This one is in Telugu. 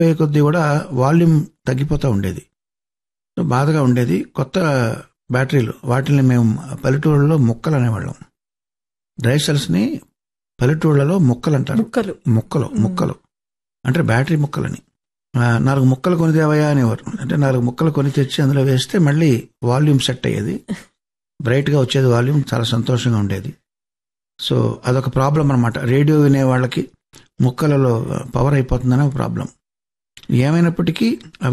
అయిపోయే కొద్దీ కూడా వాల్యూమ్ తగ్గిపోతూ ఉండేది సో బాధగా ఉండేది కొత్త బ్యాటరీలు వాటిని మేము పల్లెటూళ్ళలో ముక్కలు అనేవాళ్ళం డ్రై సెల్స్ని పల్లెటూళ్ళలో ముక్కలు అంటారు ముక్కలు ముక్కలు ముక్కలు అంటే బ్యాటరీ ముక్కలని ఆ, నాలుగు ముక్కలు కొని తేవయ్యా అనేవారు అంటే నాలుగు ముక్కలు కొని తెచ్చి అందులో వేస్తే మళ్ళీ వాల్యూమ్ సెట్ అయ్యేది బ్రైట్గా వచ్చేది వాల్యూమ్ చాలా సంతోషంగా ఉండేది సో అదొక ప్రాబ్లం అనమాట రేడియో వినే వాళ్ళకి ముక్కలలో పవర్ అయిపోతుందనే ప్రాబ్లం ఏమైనప్పటికీ